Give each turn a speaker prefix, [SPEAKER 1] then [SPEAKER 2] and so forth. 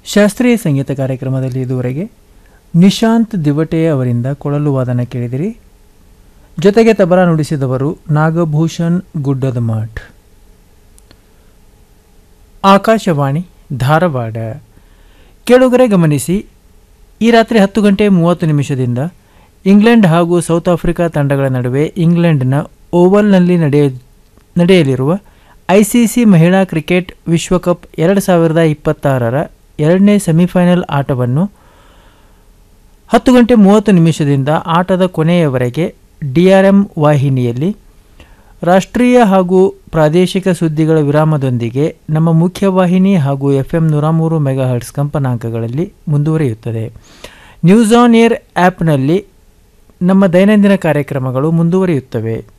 [SPEAKER 1] ಶಾಸ್ತ್ರೀಯ ಸಂಗೀತ ಕಾರ್ಯಕ್ರಮದಲ್ಲಿ ಇದುವರೆಗೆ ನಿಶಾಂತ್ ದಿವಟೆ ಅವರಿಂದ ಕೊಳಲು ವಾದನ ಕೇಳಿದಿರಿ ಜೊತೆಗೆ ತಬಲ ನುಡಿಸಿದವರು ನಾಗಭೂಷಣ್ ಗುಡ್ಡದ ಮಠ್ ಆಕಾಶವಾಣಿ ಧಾರವಾಡ ಕೇಳುಗರೆ ಗಮನಿಸಿ ಈ ರಾತ್ರಿ ಹತ್ತು ಗಂಟೆ ಮೂವತ್ತು ನಿಮಿಷದಿಂದ ಇಂಗ್ಲೆಂಡ್ ಹಾಗೂ ಸೌತ್ ಆಫ್ರಿಕಾ ತಂಡಗಳ ನಡುವೆ ಇಂಗ್ಲೆಂಡ್ನ ಓವಲ್ನಲ್ಲಿ ನಡೆಯ ನಡೆಯಲಿರುವ ಐಸಿಸಿ ಮಹಿಳಾ ಕ್ರಿಕೆಟ್ ವಿಶ್ವಕಪ್ ಎರಡು ಸಾವಿರದ ಇಪ್ಪತ್ತಾರರ ಎರಡನೇ ಸೆಮಿಫೈನಲ್ ಆಟವನ್ನು ಹತ್ತು ಗಂಟೆ ಮೂವತ್ತು ನಿಮಿಷದಿಂದ ಆಟದ ಕೊನೆಯವರೆಗೆ ಡಿಆರ್ಎಂ ವಾಹಿನಿಯಲ್ಲಿ ರಾಷ್ಟ್ರೀಯ ಹಾಗೂ ಪ್ರಾದೇಶಿಕ ಸುದ್ದಿಗಳ ವಿರಾಮದೊಂದಿಗೆ ನಮ್ಮ ಮುಖ್ಯವಾಹಿನಿ ಹಾಗೂ ಎಫ್ ಎಂ ನೂರ ಮೂರು ಮೆಗಾಹರ್ಟ್ಸ್ ಕಂಪನಾಂಕಗಳಲ್ಲಿ ಮುಂದುವರಿಯುತ್ತದೆ ನ್ಯೂಸ್ ಆನ್ ಏರ್ ಆ್ಯಪ್ನಲ್ಲಿ ನಮ್ಮ ದೈನಂದಿನ ಕಾರ್ಯಕ್ರಮಗಳು ಮುಂದುವರಿಯುತ್ತವೆ